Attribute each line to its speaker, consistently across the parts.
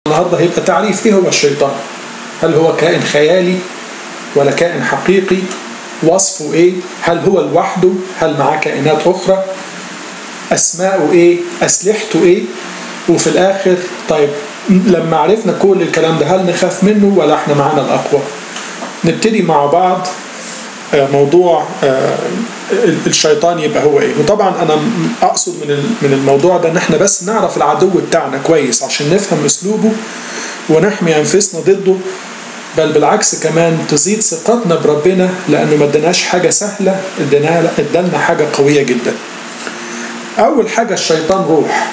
Speaker 1: النهارده هيبقى تعريف ايه هو الشيطان هل هو كائن خيالي ولا كائن حقيقي وصفه ايه هل هو لوحده هل معاه كائنات اخرى اسماءه ايه اسلحته ايه وفي الاخر طيب لما عرفنا كل الكلام ده هل نخاف منه ولا احنا معانا الاقوى نبتدي مع بعض موضوع الشيطان يبقى هو ايه وطبعا انا اقصد من من الموضوع ده ان احنا بس نعرف العدو بتاعنا كويس عشان نفهم اسلوبه ونحمي انفسنا ضده بل بالعكس كمان تزيد ثقتنا بربنا لانه ما اداناش حاجه سهله ادانا ادالنا حاجه قويه جدا اول حاجه الشيطان روح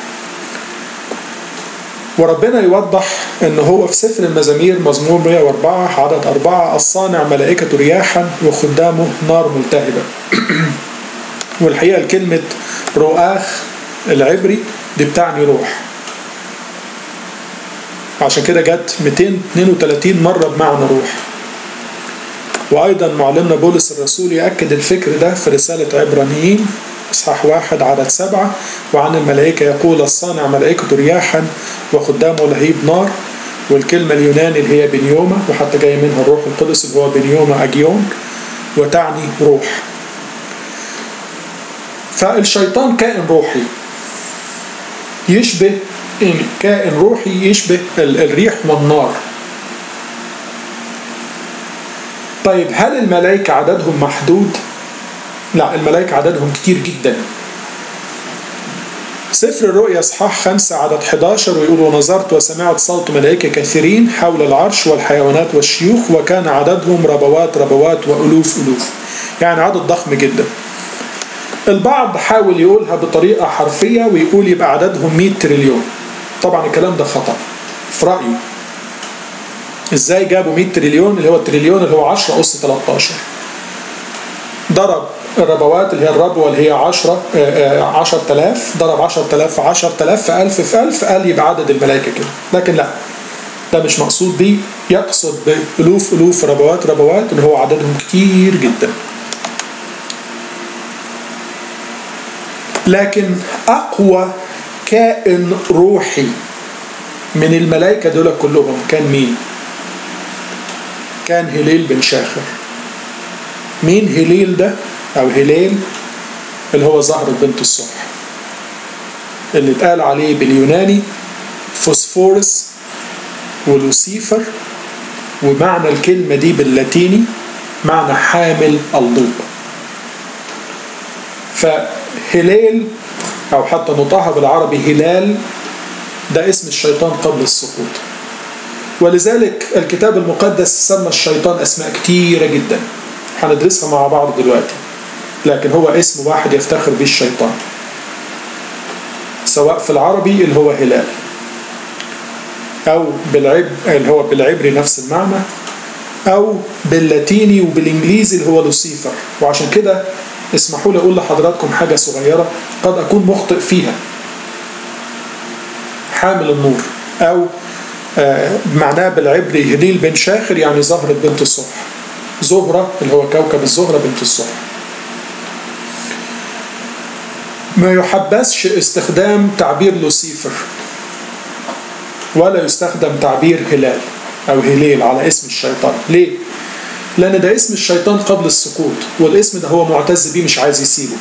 Speaker 1: وربنا يوضح ان هو في سفر المزامير مزمور 104 عدد أربعة الصانع ملائكة رياحا وخدامه نار ملتهبة والحقيقة الكلمة رؤاخ العبري دي بتعني روح عشان كده جت 232 مرة بمعنى روح وأيضا معلمنا بولس الرسول يأكد الفكر ده في رسالة عبرانيين إصحاح واحد عدد سبعة وعن الملائكة يقول الصانع ملائكة رياحا وخدامه لهيب نار والكلمة اليوناني اللي هي بنيوما وحتى جاي منها الروح القدس اللي هو بنيوما أجيون وتعني روح فالشيطان كائن روحي يشبه كائن روحي يشبه الريح والنار طيب هل الملائكة عددهم محدود؟ لا الملائكة عددهم كتير جدا سفر الرؤيا اصحاح 5 عدد 11 ويقول ونظرت وسمعت صوت ملائكة كثيرين حول العرش والحيوانات والشيوخ وكان عددهم ربوات ربوات وألوف ألوف يعني عدد ضخم جدا البعض حاول يقولها بطريقة حرفية ويقول يبقى عددهم 100 تريليون طبعا الكلام ده خطأ في رأيي ازاي جابوا 100 تريليون اللي هو التريليون اللي هو 10 أس 13 ضرب الربوات اللي هي الربوة اللي هي 10 10000 ضرب 10000 في 10000 في 1000 في 1000 قال يبقى عدد الملائكة كده لكن لا ده مش مقصود بيه يقصد بألوف ألوف ربوات ربوات اللي هو عددهم كتير جدا لكن أقوى كائن روحي من الملائكة دول كلهم كان مين؟ كان هليل بن شاخر مين هليل ده؟ أو هليل اللي هو زهرة بنت الصبح اللي اتقال عليه باليوناني فوسفورس ولوسيفر ومعنى الكلمة دي باللاتيني معنى حامل الضوء فهليل أو حتى نطقها بالعربي هلال ده اسم الشيطان قبل السقوط ولذلك الكتاب المقدس سمى الشيطان أسماء كتيرة جدا هندرسها مع بعض دلوقتي لكن هو اسم واحد يفتخر به الشيطان سواء في العربي اللي هو هلال أو بالعب اللي هو بالعبري نفس المعنى أو باللاتيني وبالإنجليزي اللي هو لوسيفر وعشان كده اسمحوا لي أقول لحضراتكم حاجة صغيرة قد أكون مخطئ فيها حامل النور أو آه معناه بالعبري هليل بن شاخر يعني زهرة بنت الصبح زهرة اللي هو كوكب الزهرة بنت الصبح ما يحبسش استخدام تعبير لوسيفر ولا يستخدم تعبير هلال أو هليل على اسم الشيطان ليه؟ لأن ده اسم الشيطان قبل السقوط والاسم ده هو معتز بيه مش عايز يسيبه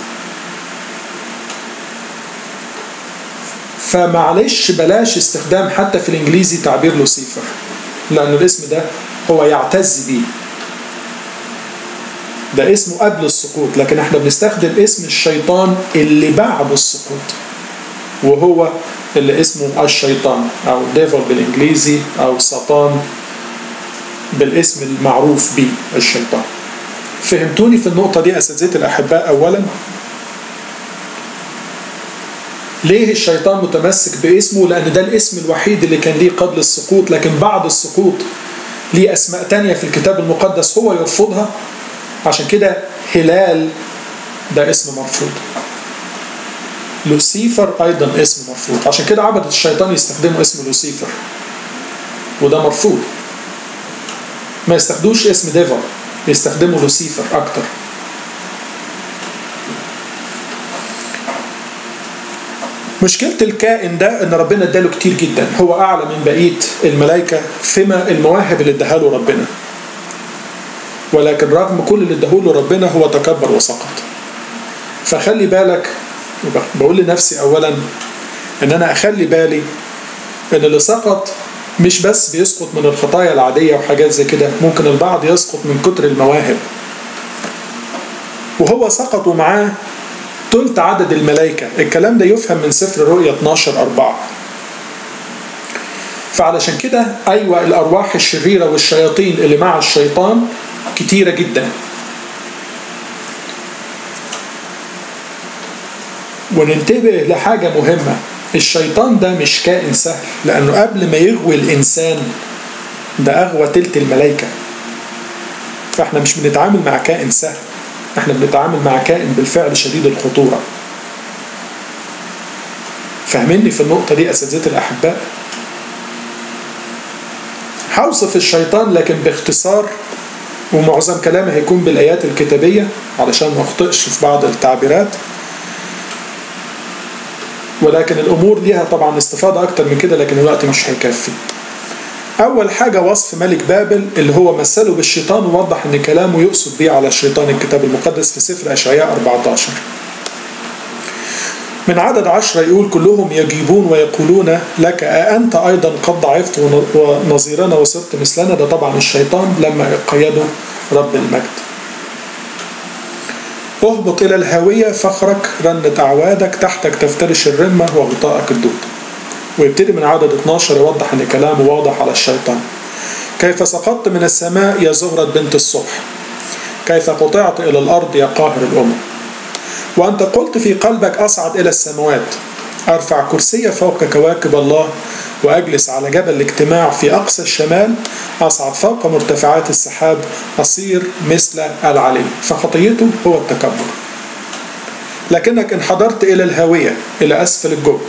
Speaker 1: فمعلش بلاش استخدام حتى في الإنجليزي تعبير لوسيفر لأن الاسم ده هو يعتز بيه ده اسمه قبل السقوط لكن احنا بنستخدم اسم الشيطان اللي بعد السقوط وهو اللي اسمه الشيطان او ديفل بالانجليزي او ساتان بالاسم المعروف به الشيطان فهمتوني في النقطة دي أساتذتي الأحباء أولا ليه الشيطان متمسك باسمه لأن ده الاسم الوحيد اللي كان ليه قبل السقوط لكن بعد السقوط ليه أسماء تانية في الكتاب المقدس هو يرفضها عشان كده هلال ده اسم مرفوض لوسيفر ايضا اسم مرفوض عشان كده عبدة الشيطان يستخدموا اسم لوسيفر وده مرفوض ما يستخدموش اسم ديفل يستخدموا لوسيفر اكتر مشكلة الكائن ده ان ربنا اداله كتير جدا هو اعلى من بقية الملائكة فيما المواهب اللي اداها له ربنا ولكن رغم كل اللي اداها له ربنا هو تكبر وسقط فخلي بالك بقول لنفسي اولا ان انا اخلي بالي ان اللي سقط مش بس بيسقط من الخطايا العادية وحاجات زي كده ممكن البعض يسقط من كتر المواهب وهو سقط ومعاه تلت عدد الملائكة الكلام ده يفهم من سفر الرؤيا 12 أربعة فعلشان كده أيوة الأرواح الشريرة والشياطين اللي مع الشيطان كتيرة جدا وننتبه لحاجة مهمة الشيطان ده مش كائن سهل لأنه قبل ما يغوي الإنسان ده أغوى تلت الملائكة فإحنا مش بنتعامل مع كائن سهل احنا بنتعامل مع كائن بالفعل شديد الخطورة فاهميني في النقطة دي أساتذتي الأحباء هوصف الشيطان لكن باختصار ومعظم كلامي هيكون بالآيات الكتابية علشان ما أخطئش في بعض التعبيرات ولكن الأمور ليها طبعا استفاضة أكتر من كده لكن الوقت مش هيكفي أول حاجة وصف ملك بابل اللي هو مثله بالشيطان ووضح أن كلامه يقصد بيه على الشيطان الكتاب المقدس في سفر أشعياء 14 من عدد عشرة يقول كلهم يجيبون ويقولون لك أأنت أيضا قد ضعفت ونظيرنا وصرت مثلنا ده طبعا الشيطان لما قيده رب المجد اهبط إلى الهاوية فخرك رنة أعوادك تحتك تفترش الرمة وغطاءك الدود ويبتدي من عدد 12 يوضح ان كلامه واضح على الشيطان كيف سقطت من السماء يا زهرة بنت الصبح كيف قطعت إلى الأرض يا قاهر الأمم وأنت قلت في قلبك أصعد إلى السماوات أرفع كرسي فوق كواكب الله وأجلس على جبل الاجتماع في أقصى الشمال أصعد فوق مرتفعات السحاب أصير مثل العلي فخطيته هو التكبر لكنك انحدرت إلى الهاوية إلى أسفل الجب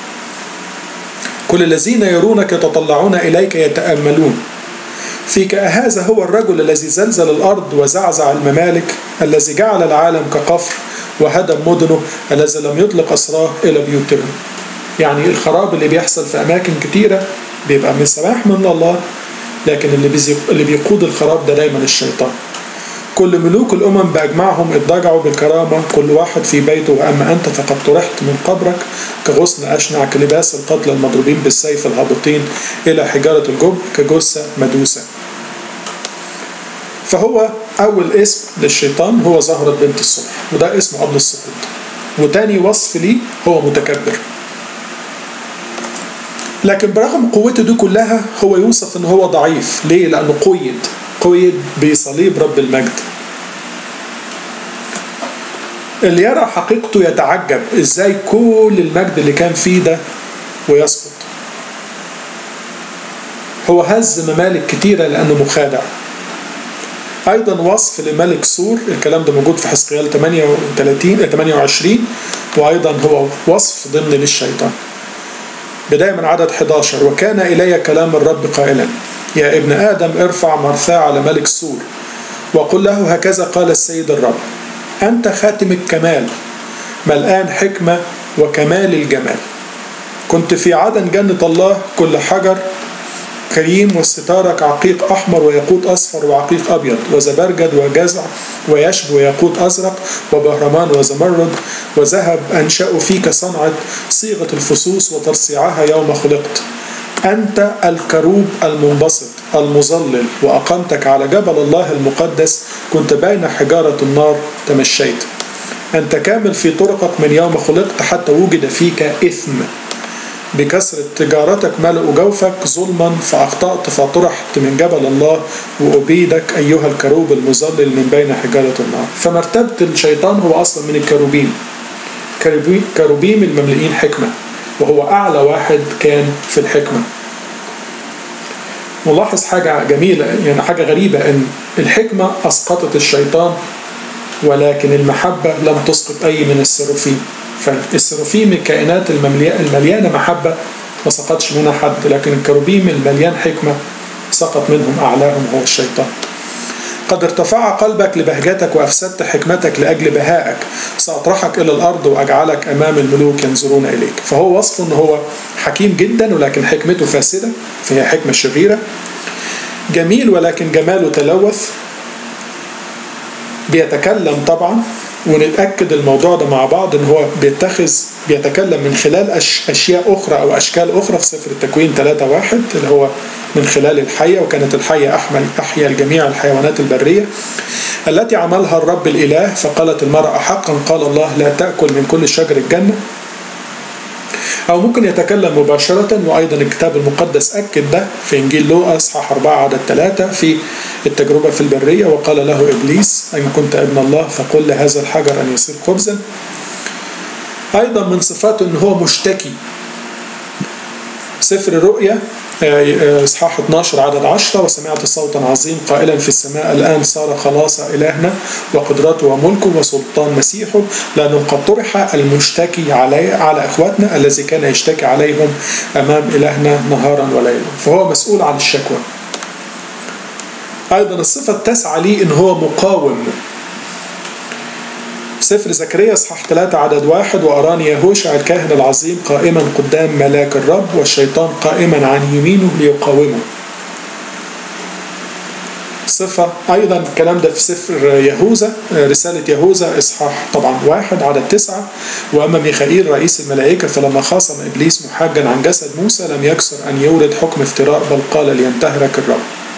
Speaker 1: كل الذين يرونك يتطلعون إليك يتأملون فيك هذا هو الرجل الذي زلزل الأرض وزعزع الممالك الذي جعل العالم كقفر وهدم مدنه الذي لم يطلق أسراه إلى بيوتهم يعني الخراب اللي بيحصل في أماكن كتيرة بيبقى من سماح من الله لكن اللي, اللي بيقود الخراب ده دايما الشيطان كل ملوك الأمم بأجمعهم اضطجعوا بالكرامة كل واحد في بيته وأما أنت فقد طرحت من قبرك كغصن أشنع كلباس القتلى المضروبين بالسيف الهابطين إلى حجارة الجب كجثة مدوسة فهو أول اسم للشيطان هو زهرة بنت الصبح وده اسمه قبل السقوط وتاني وصف ليه هو متكبر لكن برغم قوته دي كلها هو يوصف ان هو ضعيف ليه لانه قيد قيد بصليب رب المجد اللي يرى حقيقته يتعجب ازاي كل المجد اللي كان فيه ده ويسقط هو هز ممالك كتيرة لأنه مخادع أيضا وصف لملك سور الكلام ده موجود في حزقيال 38 28 وأيضا هو وصف ضمن للشيطان بداية من عدد 11 وكان إلي كلام الرب قائلا يا ابن آدم ارفع مرثاه على ملك سور وقل له هكذا قال السيد الرب أنت خاتم الكمال ملآن حكمة وكمال الجمال كنت في عدن جنة الله كل حجر كريم واستتارك عقيق أحمر وياقوت أصفر وعقيق أبيض وزبرجد وجزع ويشب وياقوت أزرق وبهرمان وزمرد وذهب أنشأوا فيك صنعة صيغة الفصوص وترصيعها يوم خلقت أنت الكروب المنبسط المظلل وأقمتك على جبل الله المقدس كنت بين حجارة النار تمشيت أنت كامل في طرقك من يوم خلقت حتى وجد فيك إثم بكثرة تجارتك ملأوا جوفك ظلما فأخطأت فطرحت من جبل الله وأبيدك أيها الكروب المظلل من بين حجارة النار فمرتبة الشيطان هو أصلا من الكروبين كروبيم المملئين حكمة وهو أعلى واحد كان في الحكمة نلاحظ حاجة جميلة يعني حاجة غريبة أن الحكمة أسقطت الشيطان ولكن المحبة لم تسقط أي من السرافيم فالسرافيم الكائنات المليانة محبة ما سقطش منها حد لكن الكروبيم المليان حكمة سقط منهم أعلاهم هو الشيطان قد ارتفع قلبك لبهجتك وأفسدت حكمتك لأجل بهائك سأطرحك إلى الأرض وأجعلك أمام الملوك ينظرون إليك فهو وصفه أنه هو حكيم جدا ولكن حكمته فاسدة فهي حكمة شريرة جميل ولكن جماله تلوث بيتكلم طبعا ونتأكد الموضوع ده مع بعض ان هو بيتخذ بيتكلم من خلال أش أشياء أخرى أو أشكال أخرى في سفر التكوين 3 واحد اللي هو من خلال الحية وكانت الحية أحمل أحيا الجميع الحيوانات البرية التي عملها الرب الإله فقالت المرأة حقا قال الله لا تأكل من كل شجر الجنة أو ممكن يتكلم مباشرة وأيضا الكتاب المقدس أكد ده في إنجيل لوقا إصحاح 4 عدد 3 في التجربة في البرية وقال له إبليس إن كنت ابن الله فقل لهذا الحجر أن يصير خبزا أيضا من صفاته أنه هو مشتكي سفر الرؤيا إصحاح 12 عدد 10 وسمعت صوتا عظيم قائلا في السماء الآن صار خلاص إلهنا وقدرته وملكه وسلطان مسيحه لأنه قد طرح المشتكي علي على إخواتنا الذي كان يشتكي عليهم أمام إلهنا نهارا وليلا فهو مسؤول عن الشكوى أيضا الصفة التاسعة ليه إن هو مقاوم سفر زكريا اصحاح 3 عدد واحد وأراني يهوشع الكاهن العظيم قائما قدام ملاك الرب والشيطان قائما عن يمينه ليقاومه صفة أيضا الكلام ده في سفر يهوذا رسالة يهوذا إصحاح طبعا واحد عدد تسعة وأما ميخائيل رئيس الملائكة فلما خاصم إبليس محاجا عن جسد موسى لم يكسر أن يورد حكم افتراء بل قال لينتهرك الرب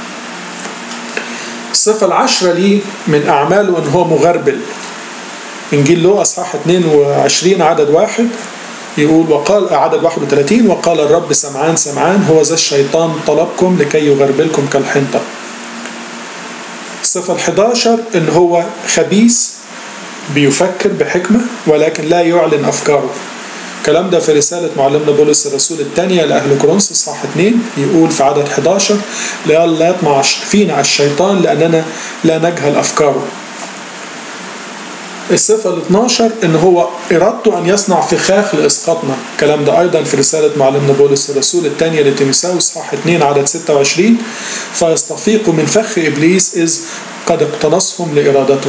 Speaker 1: الصفة العشرة ليه من أعماله أن هو مغربل إنجيل لوقا أصحاح 22 عدد واحد يقول وقال عدد 31 وقال الرب سمعان سمعان هو ذا الشيطان طلبكم لكي يغربلكم كالحنطة الصفة ال11 إن هو خبيث بيفكر بحكمة ولكن لا يعلن أفكاره الكلام ده في رسالة معلمنا بولس الرسول الثانية لأهل كورنثوس إصحاح 2 يقول في عدد 11 لا يطمع فينا الشيطان لأننا لا نجهل أفكاره الصفة ال 12 ان هو ارادته ان يصنع فخاخ لاسقاطنا الكلام ده ايضا في رسالة معلمنا بولس الرسول الثانية لتيموثاوس اصحاح 2 عدد 26 فيستفيق من فخ ابليس اذ قد اقتنصهم لارادته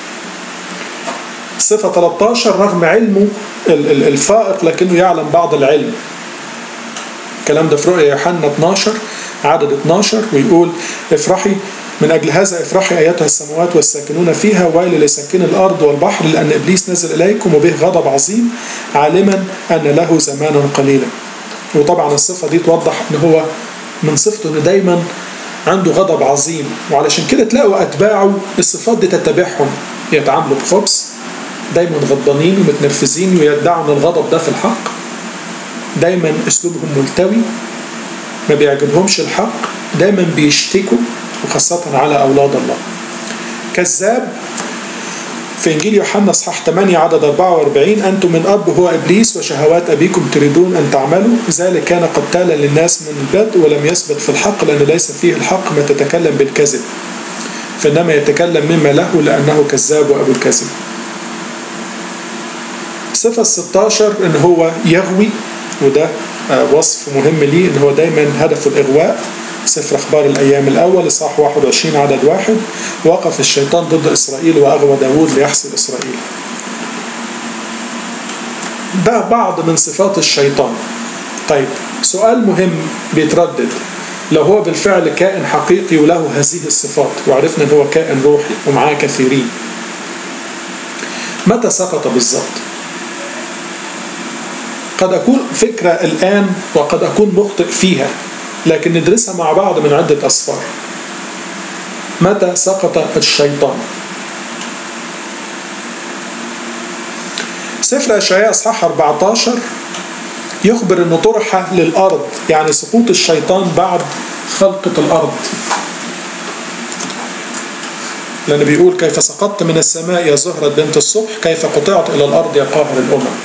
Speaker 1: صفة 13 رغم علمه الفائق لكنه يعلم بعض العلم الكلام ده في رؤيا يوحنا 12 عدد 12 ويقول افرحي من أجل هذا افرحي أيتها السماوات والساكنون فيها ويل لساكن الأرض والبحر لأن إبليس نزل إليكم وبه غضب عظيم عالما أن له زمانا قليلا وطبعا الصفة دي توضح أن هو من صفته أنه دايما عنده غضب عظيم وعلشان كده تلاقوا أتباعه الصفات دي تتبعهم يتعاملوا بخبث دايما غضبانين ومتنرفزين ويدعوا أن الغضب ده في الحق دايما أسلوبهم ملتوي ما بيعجبهمش الحق دايما بيشتكوا وخاصة على أولاد الله كذاب في إنجيل يوحنا اصحاح 8 عدد 44 أنتم من أب هو إبليس وشهوات أبيكم تريدون أن تعملوا ذلك كان قتالا للناس من البدء ولم يثبت في الحق لأن ليس فيه الحق ما تتكلم بالكذب فإنما يتكلم مما له لأنه كذاب وأبو الكذب صفة 16 إن هو يغوي وده وصف مهم ليه إن هو دايما هدفه الإغواء سفر أخبار الأيام الأول إصحاح 21 عدد واحد وقف الشيطان ضد إسرائيل وأغوى داود ليحصل إسرائيل ده بعض من صفات الشيطان طيب سؤال مهم بيتردد لو هو بالفعل كائن حقيقي وله هذه الصفات وعرفنا ان هو كائن روحي ومعاه كثيرين متى سقط بالضبط قد أكون فكرة الآن وقد أكون مخطئ فيها لكن ندرسها مع بعض من عدة أسفار متى سقط الشيطان سفر أشعياء أصحاح 14 يخبر أنه طرح للأرض يعني سقوط الشيطان بعد خلقة الأرض لأنه بيقول كيف سقطت من السماء يا زهرة بنت الصبح كيف قطعت إلى الأرض يا قاهر الأمم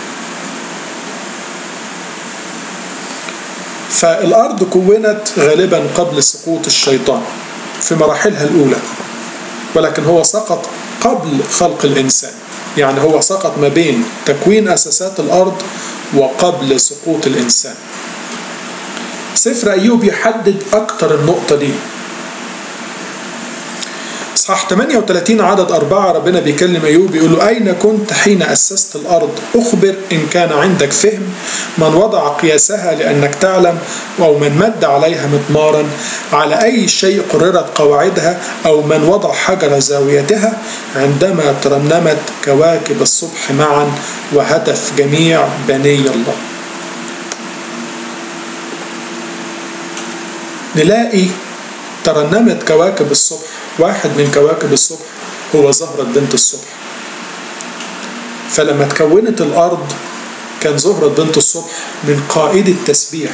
Speaker 1: فالأرض كونت غالبا قبل سقوط الشيطان في مراحلها الأولى ولكن هو سقط قبل خلق الإنسان يعني هو سقط ما بين تكوين أساسات الأرض وقبل سقوط الإنسان سفر أيوب يحدد أكتر النقطة دي اصحاح 38 عدد أربعة ربنا بيكلم أيوب بيقول له أين كنت حين أسست الأرض أخبر إن كان عندك فهم من وضع قياسها لأنك تعلم أو من مد عليها مطمارا على أي شيء قررت قواعدها أو من وضع حجر زاويتها عندما ترنمت كواكب الصبح معا وهتف جميع بني الله نلاقي ترنمت كواكب الصبح واحد من كواكب الصبح هو زهرة بنت الصبح فلما تكونت الأرض كان زهرة بنت الصبح من قائد التسبيح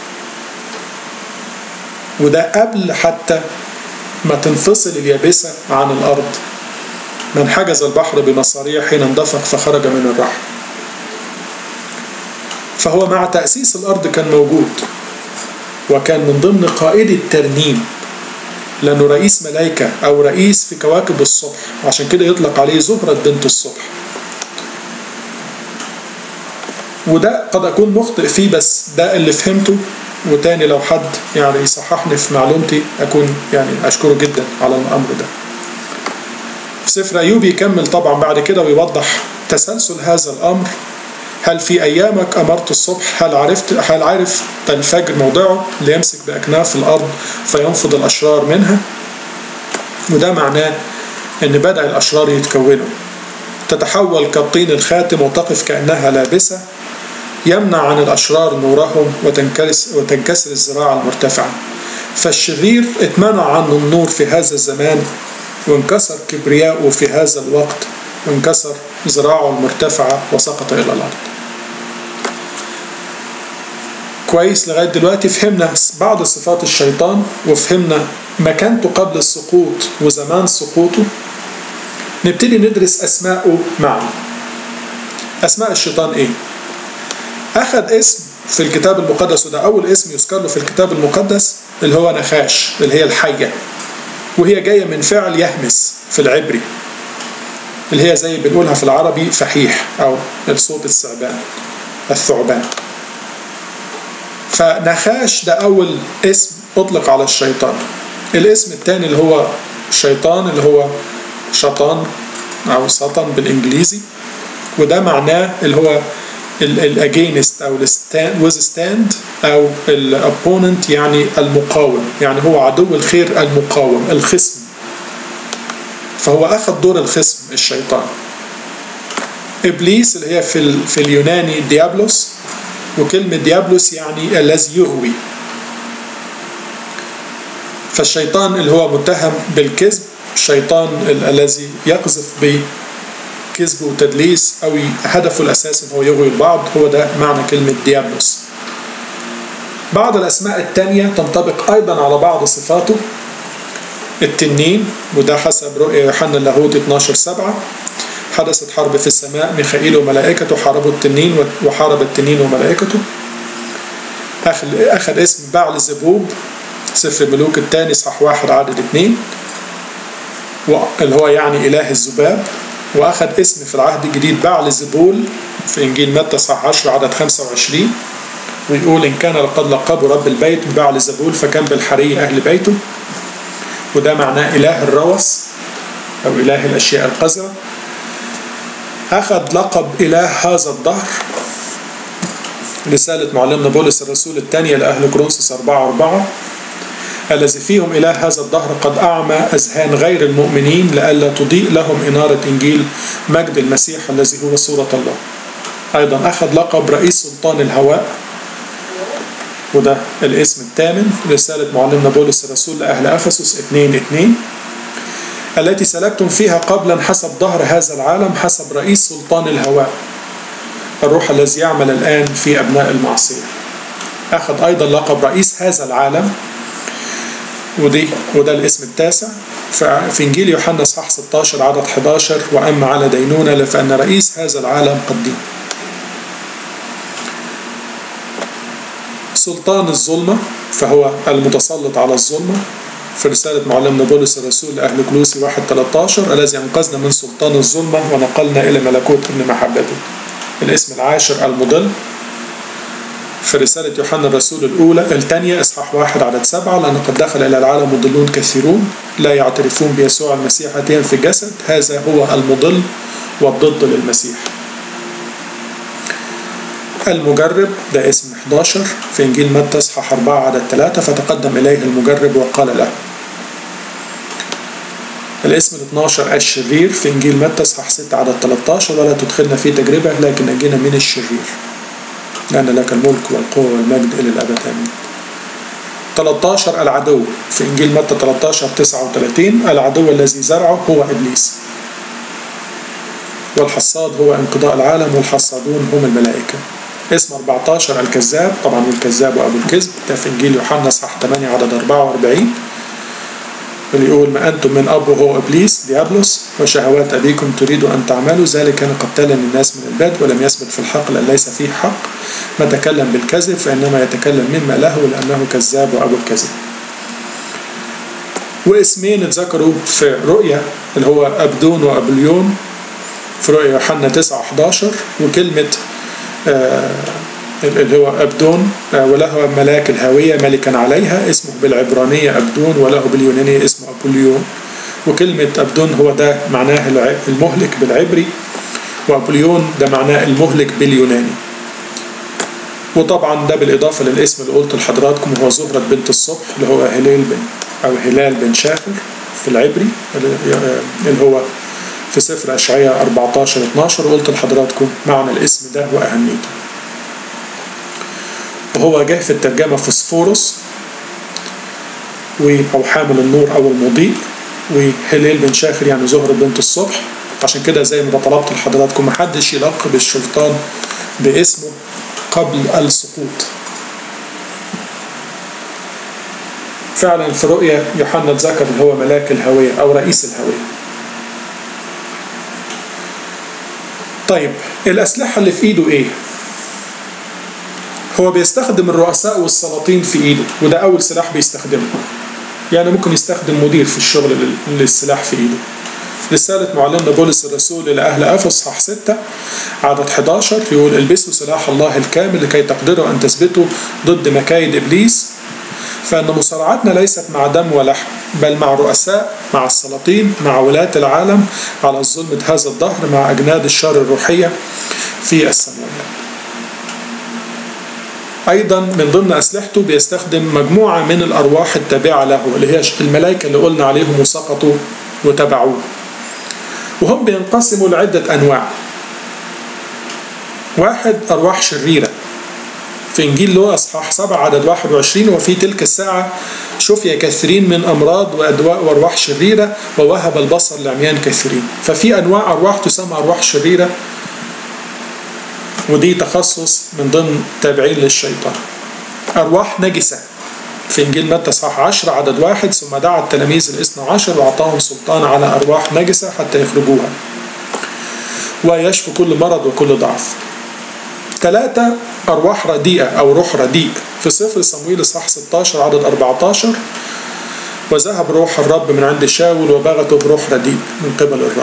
Speaker 1: وده قبل حتى ما تنفصل اليابسة عن الأرض من حجز البحر بمصاريع حين اندفق فخرج من الرحم فهو مع تأسيس الأرض كان موجود وكان من ضمن قائد الترنيم لأنه رئيس ملائكة أو رئيس في كواكب الصبح عشان كده يطلق عليه زهرة بنت الصبح وده قد أكون مخطئ فيه بس ده اللي فهمته وتاني لو حد يعني يصححني في معلومتي أكون يعني أشكره جدا على الأمر ده في سفر أيوب يكمل طبعا بعد كده ويوضح تسلسل هذا الأمر هل في أيامك أمرت الصبح هل عرفت هل عرف الفجر موضعه ليمسك بأكناف الأرض فينفض الأشرار منها وده معناه أن بدأ الأشرار يتكونوا تتحول كالطين الخاتم وتقف كأنها لابسة يمنع عن الأشرار نورهم وتنكسر, وتنكسر الزراعة المرتفعة فالشرير اتمنع عنه النور في هذا الزمان وانكسر كبرياؤه في هذا الوقت وانكسر ذراعه المرتفعة وسقط إلى الأرض كويس لغاية دلوقتي فهمنا بعض صفات الشيطان وفهمنا مكانته قبل السقوط وزمان سقوطه نبتدي ندرس أسماءه معا أسماء الشيطان إيه؟ أخذ اسم في الكتاب المقدس وده أول اسم يذكر له في الكتاب المقدس اللي هو نخاش اللي هي الحية وهي جاية من فعل يهمس في العبري اللي هي زي بنقولها في العربي فحيح أو الصوت الثعبان الثعبان فنخاش ده أول اسم أطلق على الشيطان الاسم الثاني اللي هو شيطان اللي هو شيطان أو سطن بالإنجليزي وده معناه اللي هو الاجينست او الويزستاند او الابوننت يعني المقاوم يعني هو عدو الخير المقاوم الخصم فهو اخذ دور الخصم الشيطان ابليس اللي هي في في اليوناني ديابلوس وكلمه ديابلوس يعني الذي يغوي فالشيطان اللي هو متهم بالكذب الشيطان الذي يقذف بكذب وتدليس او هدفه الاساسي ان هو يغوي البعض هو ده معنى كلمه ديابلوس بعض الاسماء الثانيه تنطبق ايضا على بعض صفاته التنين وده حسب رؤيا يوحنا اللاهوت 12 7 حدثت حرب في السماء ميخائيل وملائكته حاربوا التنين وحارب التنين وملائكته أخذ, أخذ اسم بعل زبوب سفر ملوك الثاني صح واحد عدد اثنين اللي هو يعني إله الذباب وأخذ اسم في العهد الجديد بعل زبول في إنجيل متى صح 10 عدد 25 ويقول إن كان لقد لقبوا رب البيت ببعل زبول فكان بالحري أهل بيته وده معناه إله الروس أو إله الأشياء القذرة أخذ لقب إله هذا الدهر رسالة معلمنا بولس الرسول الثانية لأهل كورنثوس 4 4 الذي فيهم إله هذا الدهر قد أعمى أذهان غير المؤمنين لئلا تضيء لهم إنارة إنجيل مجد المسيح الذي هو صورة الله أيضا أخذ لقب رئيس سلطان الهواء وده الاسم الثامن رسالة معلمنا بولس الرسول لأهل أفسس 2 2 التي سلكتم فيها قبلا حسب ظهر هذا العالم حسب رئيس سلطان الهواء الروح الذي يعمل الآن في أبناء المعصية أخذ أيضا لقب رئيس هذا العالم ودي وده الاسم التاسع في إنجيل يوحنا صح 16 عدد 11 وأما على دينونة فإن رئيس هذا العالم قد دين سلطان الظلمة فهو المتسلط على الظلمة في رسالة معلمنا بولس الرسول لأهل كلوسي 1 13 الذي أنقذنا من سلطان الظلمة ونقلنا إلى ملكوت ابن محبته الاسم العاشر المضل في رسالة يوحنا الرسول الأولى الثانية إصحاح واحد عدد سبعة لأن قد دخل إلى العالم مضلون كثيرون لا يعترفون بيسوع المسيح أتيا في الجسد هذا هو المضل والضد للمسيح المجرب ده اسم 11 في إنجيل متى إصحاح 4 عدد 3 فتقدم إليه المجرب وقال له الاسم ال 12 الشرير في إنجيل متى إصحاح 6 عدد 13 ولا تدخلنا في تجربة لكن نجينا من الشرير لأن لك الملك والقوة والمجد إلى الأبد آمين 13 العدو في إنجيل متى 13 39 العدو الذي زرعه هو إبليس والحصاد هو انقضاء العالم والحصادون هم الملائكة اسم 14 الكذاب طبعا والكذاب وأبو الكذب ده في إنجيل يوحنا إصحاح 8 عدد 44 اللي يقول ما أنتم من أب وهو إبليس ديابلوس وشهوات أبيكم تريد أن تعملوا ذلك كان قتالا للناس من البدء ولم يثبت في الحق لأن ليس فيه حق ما تكلم بالكذب فإنما يتكلم مما له لأنه كذاب وأبو الكذب واسمين اتذكروا في رؤيا اللي هو أبدون وأبليون في رؤيا يوحنا 9 11 وكلمة آه اللي هو أبدون وله ملاك الهاوية ملكا عليها اسمه بالعبرانية أبدون وله باليونانية اسمه أبوليون وكلمة أبدون هو ده معناه المهلك بالعبري وأبوليون ده معناه المهلك باليوناني وطبعا ده بالإضافة للاسم اللي قلت لحضراتكم هو زهرة بنت الصبح اللي هو هلال بن أو هلال بن شاخر في العبري اللي هو في سفر أشعياء 14 12 وقلت لحضراتكم معنى الاسم ده وأهميته وهو جه في الترجمة فوسفورس أو حامل النور أو المضيء وهلال بن شاخر يعني زهرة بنت الصبح عشان كده زي ما طلبت لحضراتكم محدش يلقب الشيطان باسمه قبل السقوط فعلا في رؤيا يوحنا اتذكر اللي هو ملاك الهوية أو رئيس الهوية طيب الأسلحة اللي في إيده إيه؟ هو بيستخدم الرؤساء والسلاطين في ايده وده اول سلاح بيستخدمه يعني ممكن يستخدم مدير في الشغل للسلاح في ايده رسالة معلمنا بولس الرسول إلى أهل أفس صح 6 عدد 11 يقول البسوا سلاح الله الكامل لكي تقدروا أن تثبتوا ضد مكايد إبليس فإن مصارعتنا ليست مع دم ولحم بل مع رؤساء مع السلاطين مع ولاة العالم على الظلم هذا الظهر مع أجناد الشر الروحية في السماوات أيضا من ضمن أسلحته بيستخدم مجموعة من الأرواح التابعة له اللي هي الملائكة اللي قلنا عليهم وسقطوا وتبعوه وهم بينقسموا لعدة أنواع واحد أرواح شريرة في إنجيل لوقا أصحاح 7 عدد 21 وفي تلك الساعة شفي كثيرين من أمراض وأدواء وأرواح شريرة ووهب البصر لعميان كثيرين ففي أنواع أرواح تسمى أرواح شريرة ودي تخصص من ضمن تابعين للشيطان أرواح نجسة في إنجيل متى صح 10 عدد واحد ثم دعا التلاميذ الاثنى عشر وأعطاهم سلطان على أرواح نجسة حتى يخرجوها ويشفي كل مرض وكل ضعف ثلاثة أرواح رديئة أو روح رديء في سفر صمويل صح 16 عدد 14 وذهب روح الرب من عند شاول وبغته بروح رديء من قبل الرب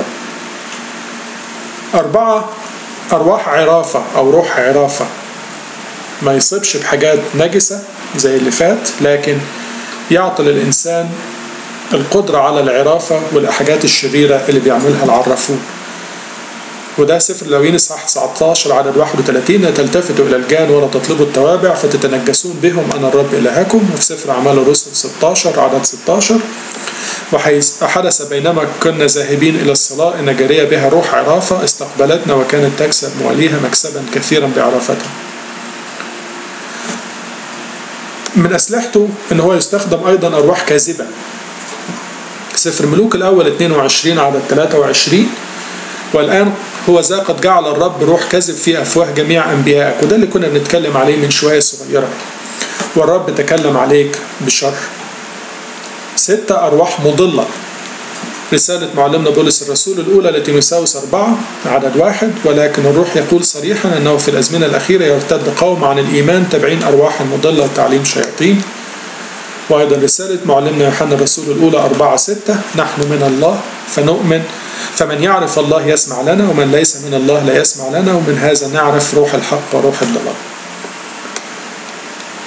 Speaker 1: أربعة أرواح عرافة أو روح عرافة ما يصيبش بحاجات نجسة زي اللي فات لكن يعطي للإنسان القدرة على العرافة والحاجات الشريرة اللي بيعملها العرافون وده سفر لاويين اصحاح 19 عدد 31 لا تلتفتوا الى الجان ولا تطلبوا التوابع فتتنجسون بهم انا الرب الهكم وفي سفر اعمال الرسل 16 عدد 16 وحدث بينما كنا ذاهبين الى الصلاه ان جاريه بها روح عرافه استقبلتنا وكانت تكسب مواليها مكسبا كثيرا بعرافتها. من اسلحته ان هو يستخدم ايضا ارواح كاذبه. سفر ملوك الاول 22 عدد 23 والآن هو ذا قد جعل الرب روح كذب في أفواه جميع أنبيائك وده اللي كنا بنتكلم عليه من شوية صغيرة والرب تكلم عليك بشر ستة أرواح مضلة رسالة معلمنا بولس الرسول الأولى لتيموثاوس أربعة عدد واحد ولكن الروح يقول صريحا أنه في الأزمنة الأخيرة يرتد قوم عن الإيمان تابعين أرواح مضلة وتعليم شياطين وأيضا رسالة معلمنا يوحنا الرسول الأولى أربعة ستة نحن من الله فنؤمن فمن يعرف الله يسمع لنا ومن ليس من الله لا يسمع لنا ومن هذا نعرف روح الحق وروح الضلال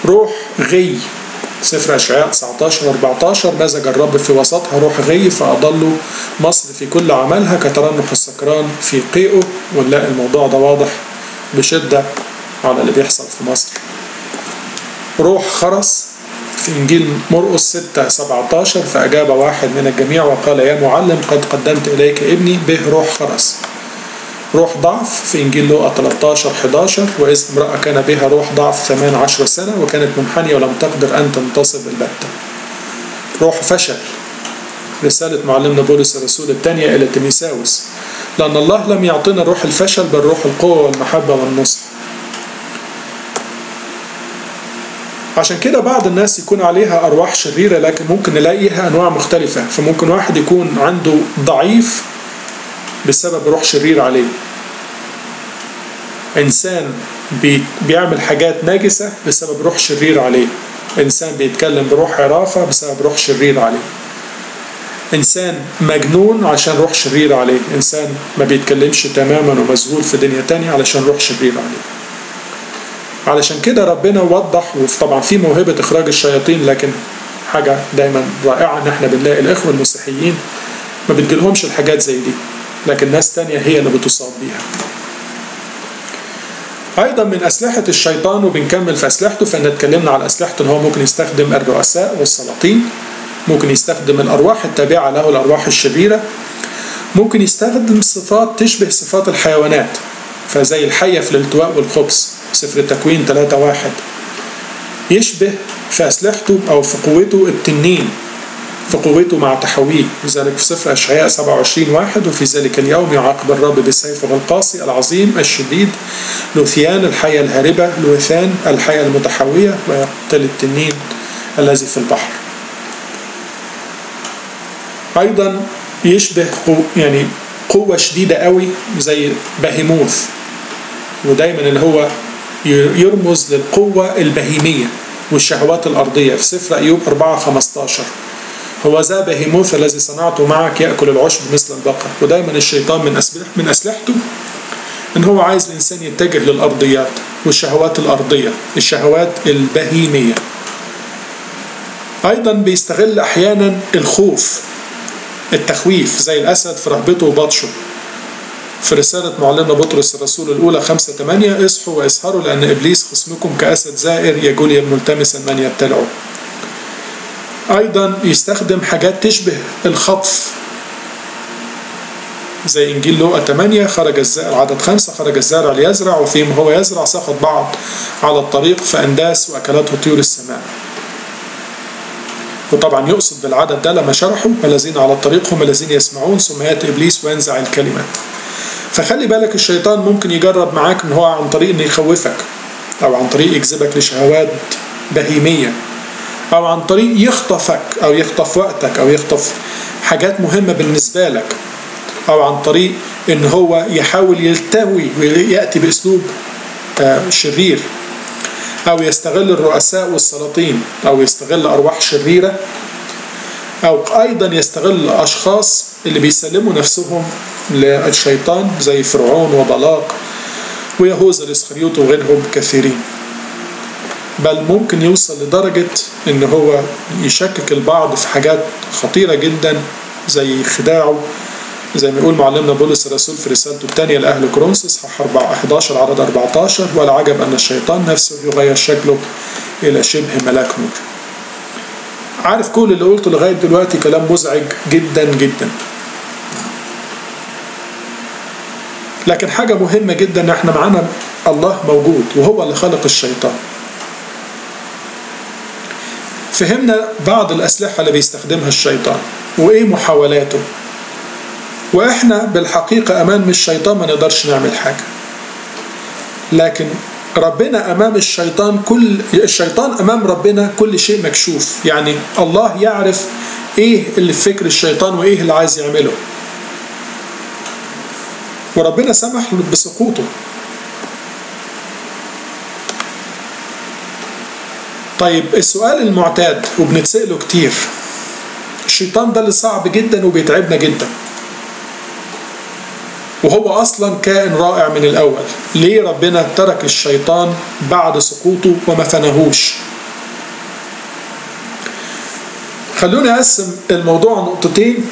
Speaker 1: روح غي سفر أشعياء 19 و 14 مزج الرب في وسطها روح غي فأضلوا مصر في كل عملها كترنح السكران في قيئه ونلاقي الموضوع ده واضح بشدة على اللي بيحصل في مصر روح خرس في إنجيل مرقس 6 17 فأجاب واحد من الجميع وقال يا معلم قد قدمت إليك ابني به روح خرس روح ضعف في إنجيل لوقا 13 11 وإذ امرأة كان بها روح ضعف 18 سنة وكانت منحنية ولم تقدر أن تنتصب البتة روح فشل رسالة معلمنا بولس الرسول الثانية إلى تيميساوس لأن الله لم يعطينا روح الفشل بل روح القوة والمحبة والنصح عشان كده بعض الناس يكون عليها أرواح شريرة لكن ممكن نلاقيها أنواع مختلفة فممكن واحد يكون عنده ضعيف بسبب روح شرير عليه إنسان بي بيعمل حاجات ناجسة بسبب روح شرير عليه إنسان بيتكلم بروح عرافة بسبب روح شرير عليه إنسان مجنون عشان روح شرير عليه إنسان ما بيتكلمش تماما ومذهول في دنيا تانية علشان روح شرير عليه علشان كده ربنا وضح وطبعا في موهبة إخراج الشياطين لكن حاجة دايما رائعة إن إحنا بنلاقي الإخوة المسيحيين ما بتجيلهمش الحاجات زي دي لكن ناس تانية هي اللي بتصاب بيها أيضا من أسلحة الشيطان وبنكمل في أسلحته فإن اتكلمنا على أسلحته إن هو ممكن يستخدم الرؤساء والسلاطين ممكن يستخدم الأرواح التابعة له الأرواح الشريرة ممكن يستخدم صفات تشبه صفات الحيوانات فزي الحية في الالتواء والخبز سفر التكوين 3 واحد يشبه في أسلحته أو في قوته التنين في قوته مع تحويه لذلك في سفر أشعياء 27 واحد وفي ذلك اليوم يعاقب الرب بسيفه القاسي العظيم الشديد لوثيان الحية الهاربة لوثان الحية المتحوية ويقتل التنين الذي في البحر أيضا يشبه قو يعني قوة شديدة قوي زي بهيموث ودايما اللي هو يرمز للقوة البهيمية والشهوات الأرضية في سفر أيوب 4 15 هو ذا بهيموث الذي صنعته معك يأكل العشب مثل البقر ودايما الشيطان من أسلح من أسلحته إن هو عايز الإنسان يتجه للأرضيات والشهوات الأرضية الشهوات البهيمية أيضا بيستغل أحيانا الخوف التخويف زي الأسد في رهبته وبطشه في رسالة معلمنا بطرس الرسول الأولى 5 8 اصحوا واسهروا لأن إبليس خصمكم كأسد زائر يجول ملتمسا من يبتلعه أيضا يستخدم حاجات تشبه الخطف زي إنجيل لوقا 8 خرج الزائر عدد خمسة خرج الزارع ليزرع وفيما هو يزرع سقط بعض على الطريق فأنداس وأكلته طيور السماء وطبعا يقصد بالعدد ده لما شرحوا الذين على الطريق هم الذين يسمعون ثم يأتي إبليس وينزع الكلمة فخلي بالك الشيطان ممكن يجرب معاك ان هو عن طريق انه يخوفك او عن طريق يجذبك لشهوات بهيميه او عن طريق يخطفك او يخطف وقتك او يخطف حاجات مهمه بالنسبه لك او عن طريق ان هو يحاول يلتوي وياتي باسلوب شرير او يستغل الرؤساء والسلاطين او يستغل ارواح شريره او ايضا يستغل اشخاص اللي بيسلموا نفسهم للشيطان زي فرعون وبلاق ويهوذا الاسخريوط وغيرهم كثيرين بل ممكن يوصل لدرجة ان هو يشكك البعض في حاجات خطيرة جدا زي خداعه زي ما يقول معلمنا بولس الرسول في رسالته الثانية لأهل كورنثوس صح 11 عدد 14 ولا عجب أن الشيطان نفسه يغير شكله إلى شبه ملاك نور عارف كل اللي قلته لغاية دلوقتي كلام مزعج جدا جدا لكن حاجة مهمة جدا ان احنا معانا الله موجود وهو اللي خلق الشيطان فهمنا بعض الأسلحة اللي بيستخدمها الشيطان وإيه محاولاته وإحنا بالحقيقة أمام الشيطان ما نقدرش نعمل حاجة لكن ربنا أمام الشيطان كل الشيطان أمام ربنا كل شيء مكشوف يعني الله يعرف إيه اللي في فكر الشيطان وإيه اللي عايز يعمله وربنا سمح بسقوطه طيب السؤال المعتاد وبنتسأله كتير الشيطان ده اللي صعب جدا وبيتعبنا جدا وهو أصلا كائن رائع من الأول ليه ربنا ترك الشيطان بعد سقوطه وما فنهوش خلوني أقسم الموضوع نقطتين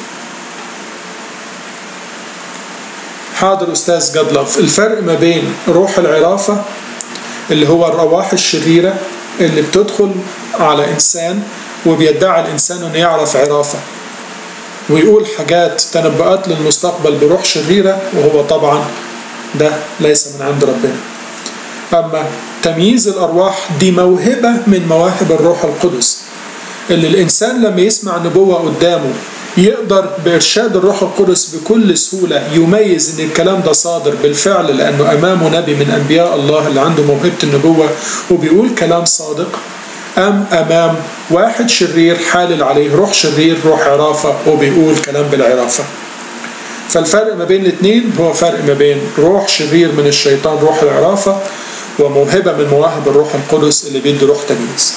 Speaker 1: حاضر أستاذ جدلف الفرق ما بين روح العرافة اللي هو الرواح الشريرة اللي بتدخل على إنسان وبيدعي الإنسان أنه يعرف عرافة ويقول حاجات تنبؤات للمستقبل بروح شريرة وهو طبعا ده ليس من عند ربنا أما تمييز الأرواح دي موهبة من مواهب الروح القدس اللي الإنسان لما يسمع نبوة قدامه يقدر بإرشاد الروح القدس بكل سهولة يميز إن الكلام ده صادر بالفعل لأنه أمامه نبي من أنبياء الله اللي عنده موهبة النبوة وبيقول كلام صادق أم أمام واحد شرير حالل عليه روح شرير روح عرافة وبيقول كلام بالعرافة فالفرق ما بين الاثنين هو فرق ما بين روح شرير من الشيطان روح العرافة وموهبة من مواهب الروح القدس اللي بيدي روح تمييز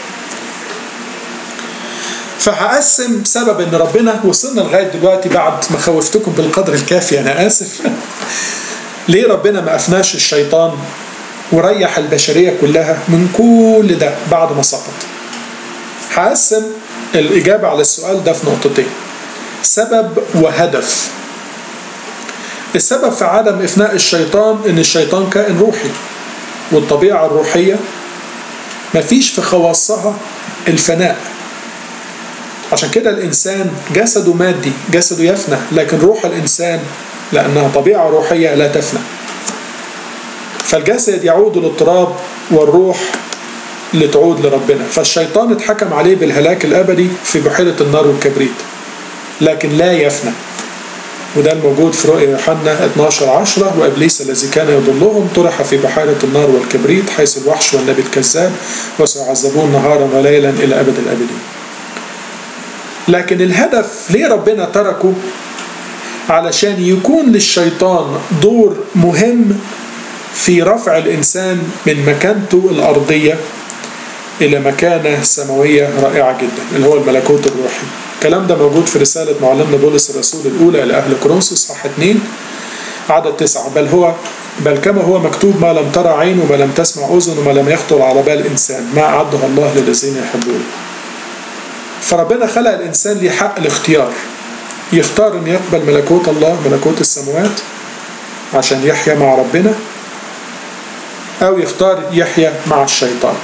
Speaker 1: فهقسم سبب ان ربنا وصلنا لغايه دلوقتي بعد ما خوفتكم بالقدر الكافي انا اسف ليه ربنا ما افناش الشيطان وريح البشريه كلها من كل ده بعد ما سقط هقسم الاجابه على السؤال ده في نقطتين سبب وهدف السبب في عدم افناء الشيطان ان الشيطان كائن روحي والطبيعه الروحيه مفيش في خواصها الفناء عشان كده الإنسان جسده مادي جسده يفنى لكن روح الإنسان لأنها طبيعة روحية لا تفنى فالجسد يعود للتراب والروح لتعود لربنا فالشيطان اتحكم عليه بالهلاك الأبدي في بحيرة النار والكبريت لكن لا يفنى وده الموجود في رؤيا يوحنا 12 10 وابليس الذي كان يضلهم طرح في بحيره النار والكبريت حيث الوحش والنبي الكذاب وسيعذبون نهارا وليلا الى ابد الابدين. لكن الهدف ليه ربنا تركه علشان يكون للشيطان دور مهم في رفع الإنسان من مكانته الأرضية إلى مكانة سماوية رائعة جدا اللي هو الملكوت الروحي الكلام ده موجود في رسالة معلمنا بولس الرسول الأولى إلى أهل كورنثوس صح 2 عدد تسعة بل هو بل كما هو مكتوب ما لم ترى عين وما لم تسمع أذن وما لم يخطر على بال إنسان ما أعده الله للذين يحبونه فربنا خلق الإنسان ليه حق الاختيار يختار أن يقبل ملكوت الله ملكوت السماوات عشان يحيا مع ربنا أو يختار يحيا مع الشيطان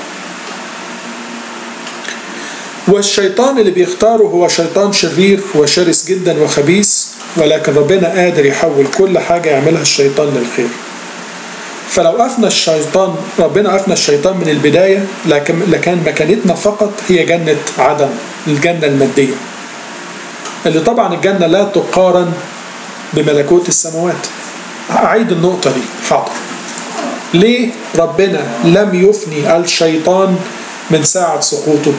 Speaker 1: والشيطان اللي بيختاره هو شيطان شرير وشرس جدا وخبيث ولكن ربنا قادر يحول كل حاجة يعملها الشيطان للخير فلو أفنى الشيطان ربنا أفنى الشيطان من البداية لكن لكان مكانتنا فقط هي جنة عدن الجنة المادية اللي طبعا الجنة لا تقارن بملكوت السماوات أعيد النقطة دي حاضر ليه ربنا لم يفني الشيطان من ساعة سقوطه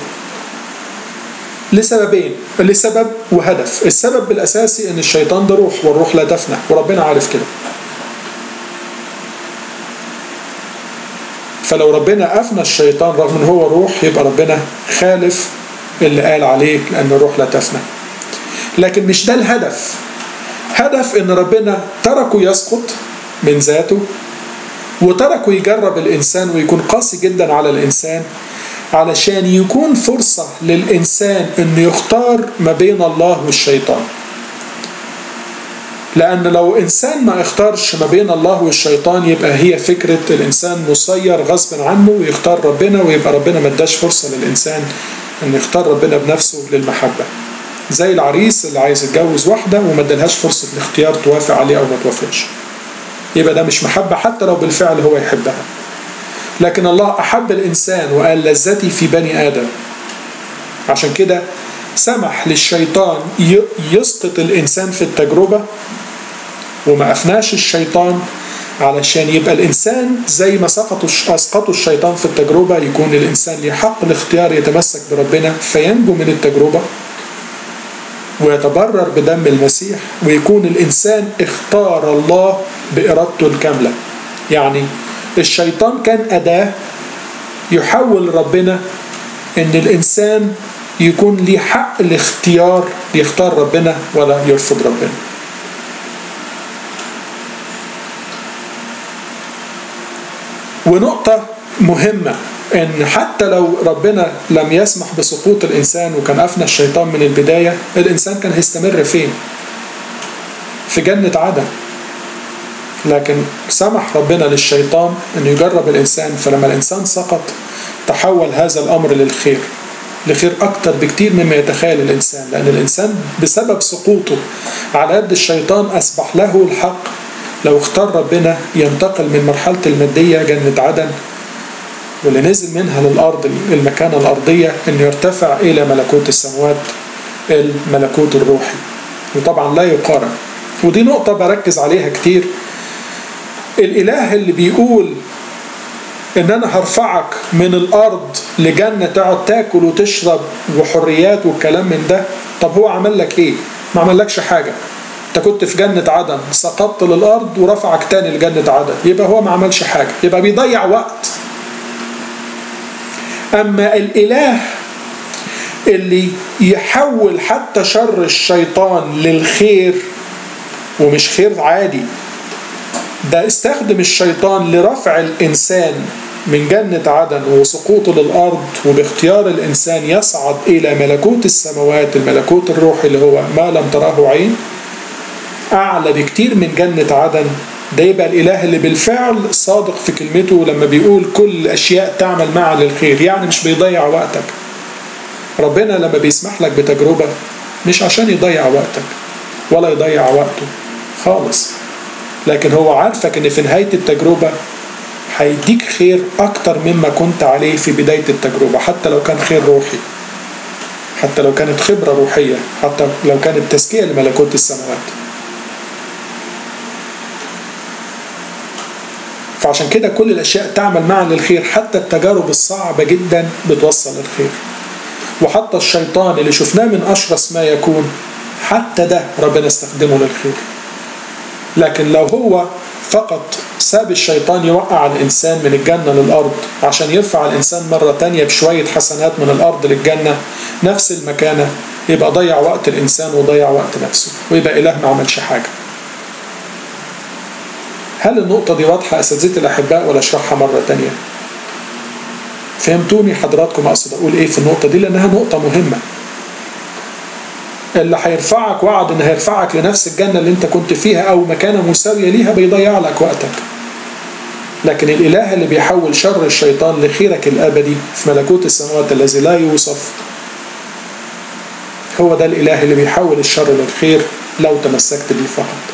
Speaker 1: لسببين لسبب وهدف السبب الأساسي أن الشيطان ده روح والروح لا تفنى وربنا عارف كده فلو ربنا أفنى الشيطان رغم أن هو روح يبقى ربنا خالف اللي قال عليه لأن الروح لا تفنى لكن مش ده الهدف هدف أن ربنا تركه يسقط من ذاته وتركه يجرب الإنسان ويكون قاسي جدا على الإنسان علشان يكون فرصة للإنسان أنه يختار ما بين الله والشيطان لأن لو إنسان ما اختارش ما بين الله والشيطان يبقى هي فكرة الإنسان مسير غصبا عنه ويختار ربنا ويبقى ربنا ما اداش فرصة للإنسان أن يختار ربنا بنفسه للمحبة زي العريس اللي عايز يتجوز واحدة وما ادالهاش فرصة الاختيار توافق عليه أو ما توافقش يبقى ده مش محبة حتى لو بالفعل هو يحبها لكن الله أحب الإنسان وقال لذتي في بني آدم عشان كده سمح للشيطان يسقط الإنسان في التجربة وما أفناش الشيطان علشان يبقى الإنسان زي ما سقطوا أسقطوا الشيطان في التجربة يكون الإنسان ليه حق الاختيار يتمسك بربنا فينجو من التجربة ويتبرر بدم المسيح ويكون الإنسان اختار الله بإرادته الكاملة يعني الشيطان كان أداة يحول ربنا إن الإنسان يكون ليه حق الاختيار يختار ربنا ولا يرفض ربنا ونقطة مهمة ان حتى لو ربنا لم يسمح بسقوط الانسان وكان افنى الشيطان من البدايه الانسان كان هيستمر فين في جنه عدن لكن سمح ربنا للشيطان انه يجرب الانسان فلما الانسان سقط تحول هذا الامر للخير لخير اكتر بكتير مما يتخيل الانسان لان الانسان بسبب سقوطه على يد الشيطان اصبح له الحق لو اختار ربنا ينتقل من مرحله الماديه جنه عدن واللي نزل منها للارض المكانه الارضيه انه يرتفع الى ملكوت السماوات الملكوت الروحي وطبعا لا يقارن ودي نقطه بركز عليها كتير الاله اللي بيقول ان انا هرفعك من الارض لجنه تقعد تاكل وتشرب وحريات والكلام من ده طب هو عمل لك ايه ما عملكش حاجه انت كنت في جنه عدن سقطت للارض ورفعك تاني لجنه عدن يبقى هو ما عملش حاجه يبقى بيضيع وقت اما الاله اللي يحول حتى شر الشيطان للخير ومش خير عادي ده استخدم الشيطان لرفع الإنسان من جنة عدن وسقوطه للأرض وباختيار الإنسان يصعد إلى ملكوت السماوات الملكوت الروحي اللي هو ما لم تراه عين أعلى بكتير من جنة عدن ده يبقى الإله اللي بالفعل صادق في كلمته لما بيقول كل الأشياء تعمل معا للخير يعني مش بيضيع وقتك ربنا لما بيسمح لك بتجربة مش عشان يضيع وقتك ولا يضيع وقته خالص لكن هو عارفك ان في نهاية التجربة هيديك خير اكتر مما كنت عليه في بداية التجربة حتى لو كان خير روحي حتى لو كانت خبرة روحية حتى لو كانت تزكية لملكوت السماوات فعشان كده كل الاشياء تعمل معا للخير حتى التجارب الصعبة جدا بتوصل للخير وحتى الشيطان اللي شفناه من اشرس ما يكون حتى ده ربنا استخدمه للخير لكن لو هو فقط ساب الشيطان يوقع الإنسان من الجنة للأرض عشان يرفع الإنسان مرة تانية بشوية حسنات من الأرض للجنة نفس المكانة يبقى ضيع وقت الإنسان وضيع وقت نفسه ويبقى إله ما عملش حاجة هل النقطة دي واضحة أساتذتي الأحباء ولا أشرحها مرة تانية فهمتوني حضراتكم أقصد أقول إيه في النقطة دي لأنها نقطة مهمة اللي هيرفعك وعد ان هيرفعك لنفس الجنه اللي انت كنت فيها او مكانه مساويه ليها بيضيع لك وقتك لكن الاله اللي بيحول شر الشيطان لخيرك الابدي في ملكوت السماوات الذي لا يوصف هو ده الاله اللي بيحول الشر للخير لو تمسكت بيه فقط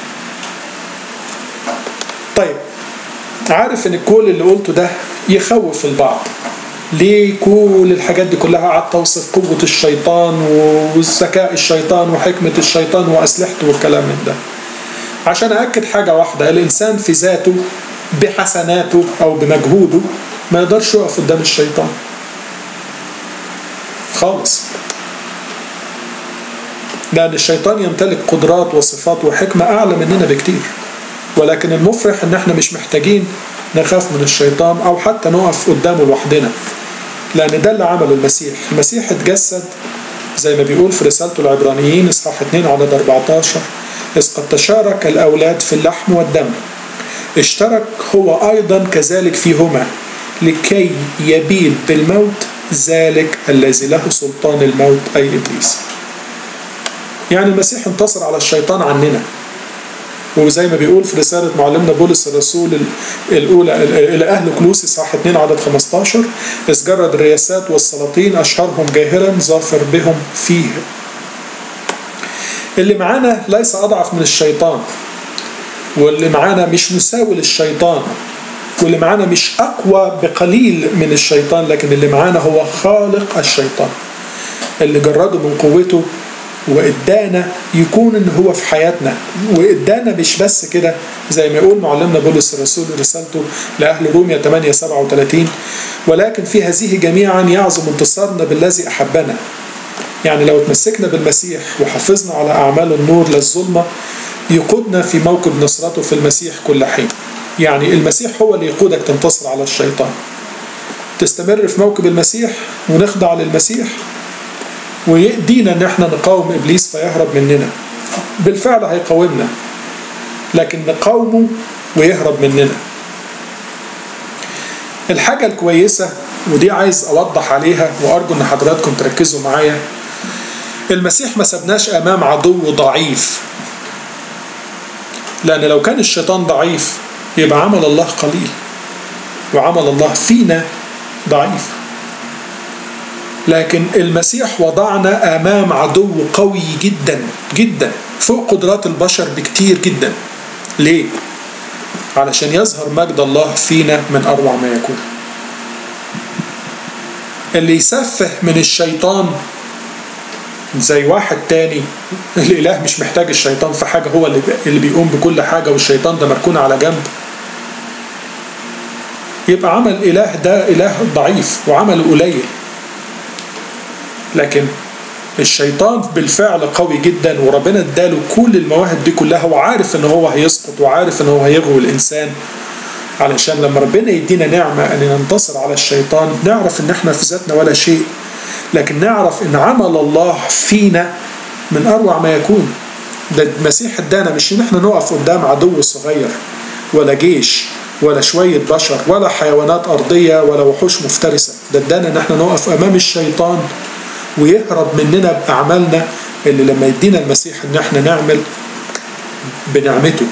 Speaker 1: طيب عارف ان كل اللي قلته ده يخوف البعض ليه كل الحاجات دي كلها قعدت توصف قوة الشيطان وذكاء الشيطان وحكمة الشيطان وأسلحته والكلام من ده عشان أأكد حاجة واحدة الإنسان في ذاته بحسناته أو بمجهوده ما يقدرش يقف قدام الشيطان خالص لأن الشيطان يمتلك قدرات وصفات وحكمة أعلى مننا بكتير ولكن المفرح إن احنا مش محتاجين نخاف من الشيطان أو حتى نقف قدامه لوحدنا لأن ده اللي عمله المسيح المسيح اتجسد زي ما بيقول في رسالته العبرانيين إصحاح 2 عدد 14 إذ قد تشارك الأولاد في اللحم والدم اشترك هو أيضا كذلك فيهما لكي يبيد بالموت ذلك الذي له سلطان الموت أي إبليس يعني المسيح انتصر على الشيطان عننا وزي ما بيقول في رسالة معلمنا بولس الرسول الأولى إلى أهل كلوسي صح 2 عدد 15 إذ جرد الرياسات والسلاطين أشهرهم جاهرا ظافر بهم فيه اللي معانا ليس أضعف من الشيطان واللي معانا مش مساوي للشيطان واللي معانا مش أقوى بقليل من الشيطان لكن اللي معانا هو خالق الشيطان اللي جرده من قوته وادانا يكون ان هو في حياتنا وادانا مش بس كده زي ما يقول معلمنا بولس الرسول رسالته لاهل روميا 8 37 ولكن في هذه جميعا يعظم انتصارنا بالذي احبنا يعني لو اتمسكنا بالمسيح وحافظنا على اعمال النور للظلمه يقودنا في موكب نصرته في المسيح كل حين يعني المسيح هو اللي يقودك تنتصر على الشيطان تستمر في موكب المسيح ونخضع للمسيح ويدينا ان احنا نقاوم ابليس فيهرب مننا بالفعل هيقاومنا لكن نقاومه ويهرب مننا الحاجة الكويسة ودي عايز أوضح عليها وأرجو إن حضراتكم تركزوا معايا المسيح ما سبناش أمام عدو ضعيف لأن لو كان الشيطان ضعيف يبقى عمل الله قليل وعمل الله فينا ضعيف لكن المسيح وضعنا أمام عدو قوي جدا جدا فوق قدرات البشر بكتير جدا ليه؟ علشان يظهر مجد الله فينا من أروع ما يكون اللي يسفه من الشيطان زي واحد تاني الإله مش محتاج الشيطان في حاجة هو اللي اللي بيقوم بكل حاجة والشيطان ده مركون على جنب يبقى عمل إله ده إله ضعيف وعمله قليل لكن الشيطان بالفعل قوي جدا وربنا اداله كل المواهب دي كلها وعارف ان هو هيسقط وعارف ان هو هيغوي الانسان علشان لما ربنا يدينا نعمة ان ننتصر على الشيطان نعرف ان احنا في ذاتنا ولا شيء لكن نعرف ان عمل الله فينا من اروع ما يكون ده المسيح ادانا مش ان احنا نقف قدام عدو صغير ولا جيش ولا شوية بشر ولا حيوانات أرضية ولا وحوش مفترسة ده ادانا ان احنا نقف امام الشيطان ويهرب مننا بأعمالنا اللي لما يدينا المسيح ان احنا نعمل بنعمته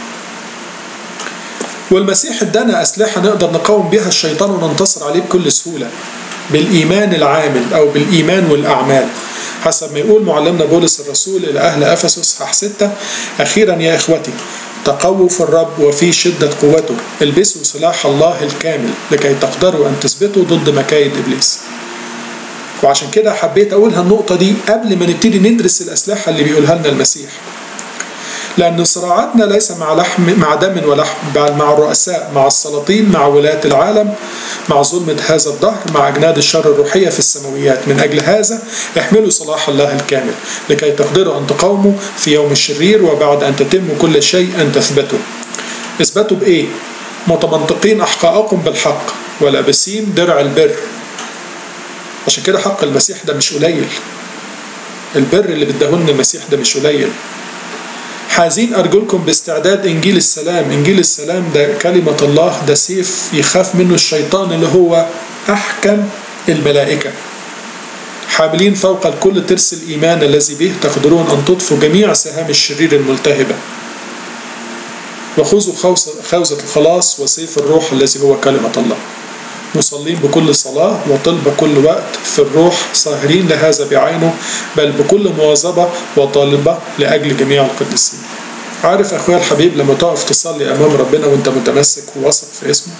Speaker 1: والمسيح ادانا أسلحة نقدر نقاوم بها الشيطان وننتصر عليه بكل سهولة بالإيمان العامل أو بالإيمان والأعمال حسب ما يقول معلمنا بولس الرسول إلى أهل أفسس اصحاح 6 أخيرا يا إخوتي تقووا في الرب وفي شدة قوته البسوا سلاح الله الكامل لكي تقدروا أن تثبتوا ضد مكايد إبليس وعشان كده حبيت أقولها النقطة دي قبل ما نبتدي ندرس الأسلحة اللي بيقولها لنا المسيح لأن صراعاتنا ليس مع لحم مع دم ولحم بل مع الرؤساء مع السلاطين مع ولاة العالم مع ظلمة هذا الدهر مع أجناد الشر الروحية في السماويات من أجل هذا احملوا صلاح الله الكامل لكي تقدروا أن تقاوموا في يوم الشرير وبعد أن تتموا كل شيء أن تثبتوا اثبتوا بإيه؟ متمنطقين أحقاءكم بالحق ولابسين درع البر عشان كده حق المسيح ده مش قليل البر اللي بدهن المسيح ده مش قليل حازين أرجلكم باستعداد إنجيل السلام إنجيل السلام ده كلمة الله ده سيف يخاف منه الشيطان اللي هو أحكم الملائكة حاملين فوق الكل ترس الإيمان الذي به تقدرون أن تطفوا جميع سهام الشرير الملتهبة وخذوا خوذة الخلاص وسيف الروح الذي هو كلمة الله مصلين بكل صلاة وطلب كل وقت في الروح ساهرين لهذا بعينه بل بكل مواظبة وطالبة لأجل جميع القديسين عارف أخويا الحبيب لما تقف تصلي أمام ربنا وأنت متمسك وواثق في اسمه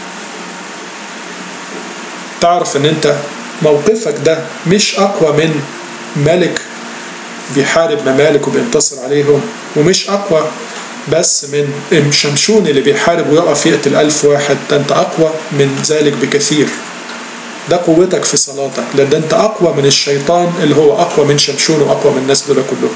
Speaker 1: تعرف أن أنت موقفك ده مش أقوى من ملك بيحارب ممالك وبينتصر عليهم ومش أقوى بس من شمشون اللي بيحارب ويقف يقتل ألف واحد ده أنت أقوى من ذلك بكثير ده قوتك في صلاتك لأن أنت أقوى من الشيطان اللي هو أقوى من شمشون وأقوى من الناس دول كلهم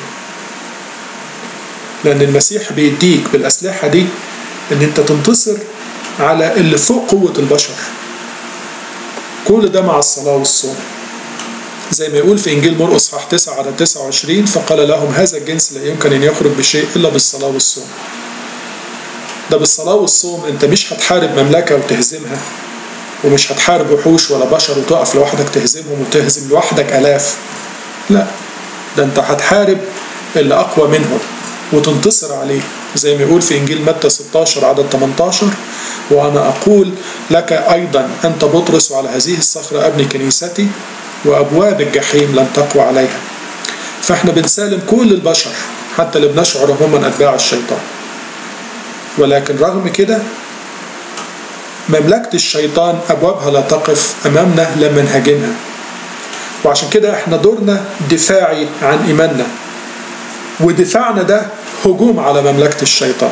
Speaker 1: لأن المسيح بيديك بالأسلحة دي إن أنت تنتصر على اللي فوق قوة البشر كل ده مع الصلاة والصوم زي ما يقول في إنجيل مرقس اصحاح 9 على 29 فقال لهم هذا الجنس لا يمكن أن يخرج بشيء إلا بالصلاة والصوم ده بالصلاة والصوم أنت مش هتحارب مملكة وتهزمها ومش هتحارب وحوش ولا بشر وتقف لوحدك تهزمهم وتهزم لوحدك آلاف لا ده أنت هتحارب اللي أقوى منهم وتنتصر عليه زي ما يقول في إنجيل متى 16 عدد 18 وأنا أقول لك أيضا أنت بطرس وعلى هذه الصخرة أبني كنيستي وأبواب الجحيم لن تقوى عليها فإحنا بنسالم كل البشر حتى اللي بنشعر هم من أتباع الشيطان ولكن رغم كده مملكة الشيطان أبوابها لا تقف أمامنا لما نهاجمها وعشان كده احنا دورنا دفاعي عن إيماننا ودفاعنا ده هجوم على مملكة الشيطان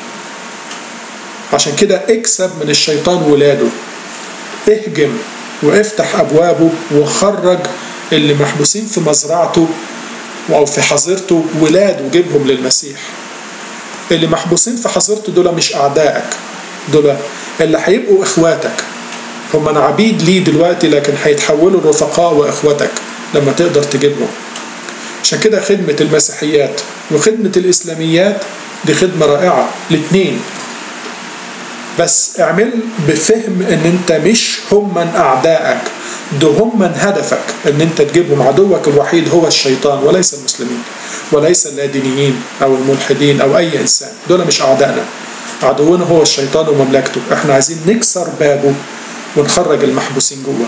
Speaker 1: عشان كده اكسب من الشيطان ولاده اهجم وافتح أبوابه وخرج اللي محبوسين في مزرعته أو في حظيرته ولاد وجيبهم للمسيح اللي محبوسين في حظيرته دول مش أعدائك دول اللي هيبقوا إخواتك هم عبيد ليه دلوقتي لكن هيتحولوا لرفقاء وإخواتك لما تقدر تجيبهم عشان كده خدمة المسيحيات وخدمة الإسلاميات دي خدمة رائعة الاتنين بس اعمل بفهم ان انت مش هم من اعدائك ده هم من هدفك ان انت تجيبهم عدوك الوحيد هو الشيطان وليس المسلمين وليس اللادينيين او الملحدين او اي انسان دول مش اعدائنا عدونا هو الشيطان ومملكته احنا عايزين نكسر بابه ونخرج المحبوسين جوه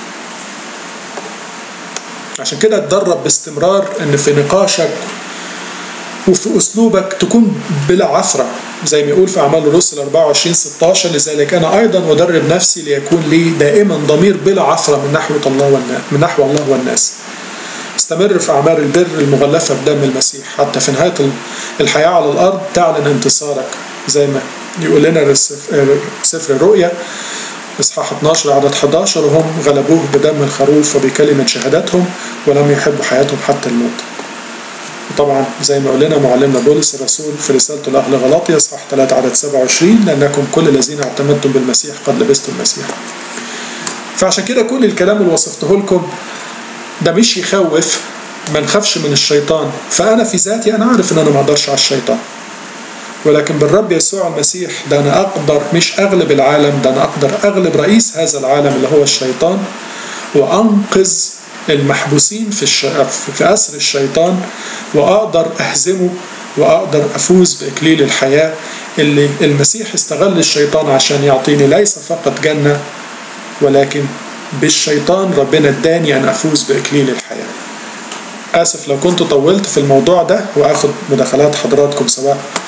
Speaker 1: عشان كده اتدرب باستمرار ان في نقاشك وفي اسلوبك تكون بلا عثره زي ما يقول في اعمال الرسل 24 16 لذلك انا ايضا ادرب نفسي ليكون لي دائما ضمير بلا عثره من نحو الله والناس من نحو الله والناس استمر في اعمال البر المغلفه بدم المسيح حتى في نهايه الحياه على الارض تعلن انتصارك زي ما يقول لنا سفر الرؤيا اصحاح 12 عدد 11 وهم غلبوه بدم الخروف وبكلمه شهادتهم ولم يحبوا حياتهم حتى الموت. وطبعا زي ما قلنا معلمنا بولس الرسول في رسالته لاهل غلاطيا اصحاح 3 عدد 27 لانكم كل الذين اعتمدتم بالمسيح قد لبستم المسيح. فعشان كده كل الكلام اللي وصفته لكم ده مش يخوف ما نخافش من الشيطان فانا في ذاتي انا عارف ان انا ما اقدرش على الشيطان ولكن بالرب يسوع المسيح ده انا اقدر مش اغلب العالم ده انا اقدر اغلب رئيس هذا العالم اللي هو الشيطان وانقذ المحبوسين في الش... في اسر الشيطان واقدر اهزمه واقدر افوز باكليل الحياه اللي المسيح استغل الشيطان عشان يعطيني ليس فقط جنه ولكن بالشيطان ربنا اداني ان افوز باكليل الحياه اسف لو كنت طولت في الموضوع ده واخد مداخلات حضراتكم سواء